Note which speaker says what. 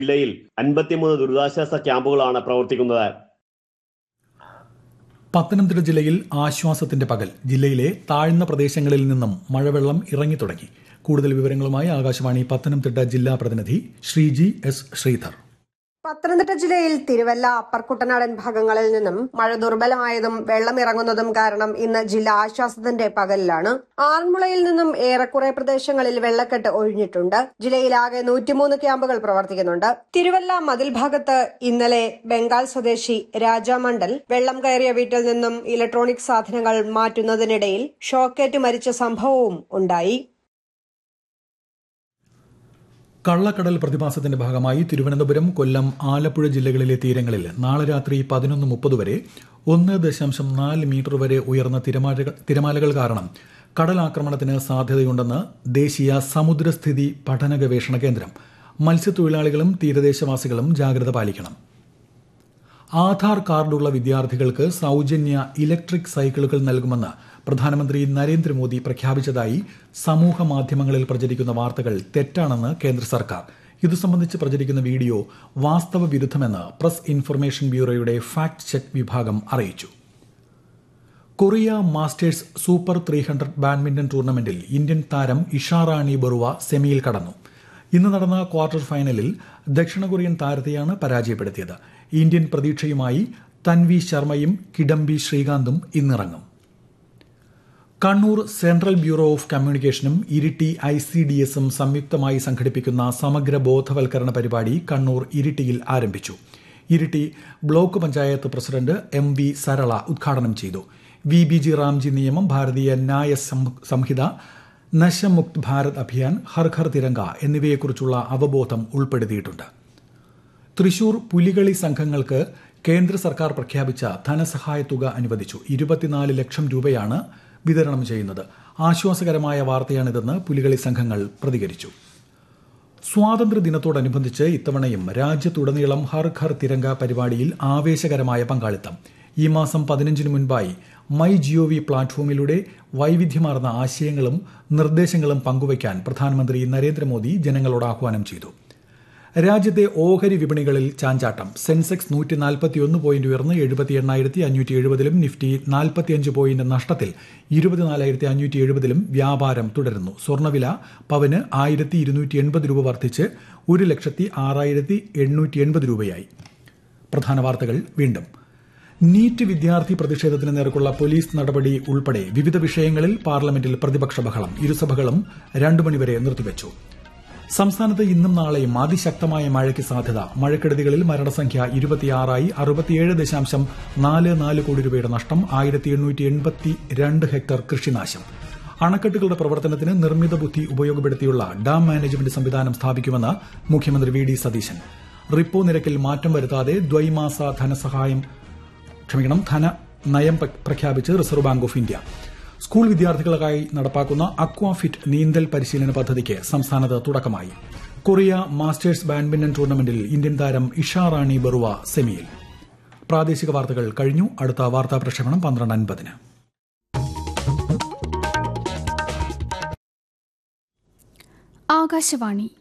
Speaker 1: ജില്ലയിൽ അൻപത്തിമൂന്ന് ദുരിതാശ്വാസ ക്യാമ്പുകളാണ് പ്രവർത്തിക്കുന്നത്
Speaker 2: പത്തനംതിട്ട ജില്ലയിൽ ആശ്വാസത്തിന്റെ പകൽ ജില്ലയിലെ താഴ്ന്ന പ്രദേശങ്ങളിൽ നിന്നും മഴവെള്ളം ഇറങ്ങിത്തുടങ്ങി കൂടുതൽ വിവരങ്ങളുമായി ആകാശവാണി പത്തനംതിട്ട ജില്ലാ പ്രതിനിധി ശ്രീജി എസ് ശ്രീധർ
Speaker 3: പത്തനംതിട്ട ജില്ലയിൽ തിരുവല്ല അപ്പർ കുട്ടനാടൻ ഭാഗങ്ങളിൽ നിന്നും മഴ ദുർബലമായതും വെള്ളം ഇറങ്ങുന്നതും കാരണം ഇന്ന് ജില്ല ആശ്വാസത്തിന്റെ പകലിലാണ് ആറന്മുളയിൽ നിന്നും ഏറെക്കുറെ പ്രദേശങ്ങളിൽ വെള്ളക്കെട്ട് ഒഴിഞ്ഞിട്ടുണ്ട് ജില്ലയിലാകെ നൂറ്റിമൂന്ന് ക്യാമ്പുകൾ പ്രവർത്തിക്കുന്നുണ്ട് തിരുവല്ല മതിൽ ഭാഗത്ത് ഇന്നലെ ബംഗാൾ സ്വദേശി രാജാമണ്ഡൽ വെള്ളം കയറിയ വീട്ടിൽ നിന്നും ഇലക്ട്രോണിക് സാധനങ്ങൾ മാറ്റുന്നതിനിടയിൽ ഷോക്കേറ്റ് മരിച്ച സംഭവവും ഉണ്ടായി
Speaker 2: കള്ളക്കടൽ പ്രതിഭാസത്തിന്റെ ഭാഗമായി തിരുവനന്തപുരം കൊല്ലം ആലപ്പുഴ ജില്ലകളിലെ തീരങ്ങളിൽ നാളെ രാത്രി പതിനൊന്ന് മുപ്പത് വരെ ഒന്ന് ദശാംശം നാല് മീറ്റർ വരെ ഉയർന്ന തിരമാലകൾ തിരമാലകൾ കാരണം കടലാക്രമണത്തിന് സാധ്യതയുണ്ടെന്ന് ദേശീയ സമുദ്രസ്ഥിതി പഠന ഗവേഷണ കേന്ദ്രം മത്സ്യത്തൊഴിലാളികളും തീരദേശവാസികളും ജാഗ്രത പാലിക്കണം ആധാർ കാർഡുള്ള വിദ്യാർത്ഥികൾക്ക് സൗജന്യ ഇലക്ട്രിക് സൈക്കിളുകൾ നൽകുമെന്ന് പ്രധാനമന്ത്രി നരേന്ദ്രമോദി പ്രഖ്യാപിച്ചതായി സമൂഹ മാധ്യമങ്ങളിൽ പ്രചരിക്കുന്ന വാർത്തകൾ തെറ്റാണെന്ന് കേന്ദ്ര സർക്കാർ ഇതു സംബന്ധിച്ച് പ്രചരിക്കുന്ന വീഡിയോ വാസ്തവ വിരുദ്ധമെന്ന് പ്രസ് ഇൻഫർമേഷൻ ബ്യൂറോയുടെ ഫാക്ട് ചെക്ക് വിഭാഗം അറിയിച്ചു Korea masters super three hundred badminton ടൂർണമെന്റിൽ ഇന്ത്യൻ താരം ഇഷാറാണി ബറുവ സെമിയിൽ കടന്നു ഇന്ന് നടന്ന ക്വാർട്ടർ ഫൈനലിൽ ദക്ഷിണ കൊറിയൻ താരത്തെയാണ് പരാജയപ്പെടുത്തിയത് ഇന്ത്യൻ പ്രതീക്ഷയുമായി തൻവി ശർമ്മയും കിഡംബി ശ്രീകാന്തും ഇന്നിറങ്ങും കണ്ണൂർ സെൻട്രൽ ബ്യൂറോ ഓഫ് കമ്മ്യൂണിക്കേഷനും ഇരിട്ടി ഐ സി ഡി എസും സംയുക്തമായി സംഘടിപ്പിക്കുന്ന സമഗ്ര ബോധവൽക്കരണ പരിപാടി കണ്ണൂർ ഇരിട്ടിയിൽ ആരംഭിച്ചു Iritty block panchayat president M V Sarala ഉദ്ഘാടനം ചെയ്തു വി ബി ജി റാംജി നിയമം ഭാരതീയ ന്യായ സംഹിത നശമുക്ത് ഭാരത് അഭിയാൻ ഹർ ഘർ തിരങ്ക എന്നിവയെക്കുറിച്ചുള്ള അവബോധം ഉൾപ്പെടുത്തിയിട്ടുണ്ട് തൃശൂർ പുലികളി സംഘങ്ങൾക്ക് കേന്ദ്ര സർക്കാർ പ്രഖ്യാപിച്ച ധനസഹായ തുക അനുവദിച്ചു ഇരുപത്തിനാല് ലക്ഷം രൂപയാണ് വിതരണം ചെയ്യുന്നത് ആശ്വാസകരമായ വാർത്തയാണിതെന്ന് പുലികളി സംഘങ്ങൾ പ്രതികരിച്ചു സ്വാതന്ത്ര്യ ദിനത്തോടനുബന്ധിച്ച് ഇത്തവണയും രാജ്യത്തുടനീളം ഹർ ഘർ തിരങ്ക പരിപാടിയിൽ ആവേശകരമായ പങ്കാളിത്തം ഈ മാസം പതിനഞ്ചിന് മുൻപായി മൈ ജിഒവി പ്ലാറ്റ്ഫോമിലൂടെ വൈവിധ്യമാർന്ന ആശയങ്ങളും നിർദ്ദേശങ്ങളും പങ്കുവയ്ക്കാൻ പ്രധാനമന്ത്രി നരേന്ദ്രമോദി ജനങ്ങളോട് ആഹ്വാനം ചെയ്തു രാജ്യത്തെ ഓഹരി വിപണികളിൽ ചാഞ്ചാട്ടം സെൻസെക്സ് നൂറ്റി നാൽപ്പത്തിയൊന്ന് പോയിന്റ് ഉയർന്ന് എഴുപത്തി എണ്ണായിരത്തി അഞ്ഞൂറ്റി എഴുപതിലും നിഫ്റ്റി നാൽപ്പത്തിയഞ്ച് പോയിന്റ് നഷ്ടത്തിൽ ഇരുപത്തിനാലായിരത്തി അഞ്ഞൂറ്റി എഴുപതിലും വ്യാപാരം തുടരുന്നു സ്വർണ്ണവില പവന് ആയിരത്തി ഇരുന്നൂറ്റി എൺപത് രൂപ വർദ്ധിച്ച് ഒരു ലക്ഷത്തി ആറായിരത്തി എണ്ണൂറ്റി എൺപത് രൂപയായി പ്രധാന വാർത്തകൾ വീണ്ടും നീറ്റ് വിദ്യാർത്ഥി പ്രതിഷേധത്തിന് നേർക്കുള്ള പോലീസ് നടപടി ഉൾപ്പെടെ വിവിധ വിഷയങ്ങളിൽ പാർലമെന്റിൽ പ്രതിപക്ഷ ബഹളം ഇരുസഭകളും രണ്ടു മണിവരെ നിർത്തിവച്ചു സംസ്ഥാനത്ത് ഇന്നും നാളെയും അതിശക്തമായ മഴയ്ക്ക് സാധ്യത മഴക്കെടുതികളിൽ മരണസംഖ്യ ഇരുപത്തിയാറായി അറുപത്തിയേഴ് ദശാംശം നാല് നാല് കോടി രൂപയുടെ നഷ്ടം ആയിരത്തി എണ്ണൂറ്റി എൺപത്തി രണ്ട് ഹെക്ടർ കൃഷിനാശം അണക്കെട്ടുകളുടെ പ്രവർത്തനത്തിന് നിർമ്മിത ബുദ്ധി ഉപയോഗപ്പെടുത്തിയുള്ള ഡാം മാനേജ്മെന്റ് സംവിധാനം സ്ഥാപിക്കുമെന്ന് മുഖ്യമന്ത്രി വി ഡി സതീശൻ റിപ്പോ നിരക്കിൽ മാറ്റം വരുത്താതെ ദ്വൈമാസ ധനസഹായം ക്ഷമിക്കണം ധന നയം പ്രഖ്യാപിച്ച് reserve bank of India school വിദ്യാർത്ഥികൾക്കായി നടപ്പാക്കുന്ന അക്വാഫിറ്റ് നീന്തൽ പരിശീലന പദ്ധതിക്ക് സംസ്ഥാനത്ത് തുടക്കമായി കൊറിയ മാസ്റ്റേഴ്സ് ബാഡ്മിന്റൺ ടൂർണമെന്റിൽ ഇന്ത്യൻ താരം ഇഷാ റാണി ബറുവ സെമിയിൽ പ്രാദേശിക വാർത്തകൾ കഴിഞ്ഞു അടുത്ത വാർത്താ പ്രക്ഷേപണം പന്ത്രണ്ട് അൻപതിന്
Speaker 4: ആകാശവാണി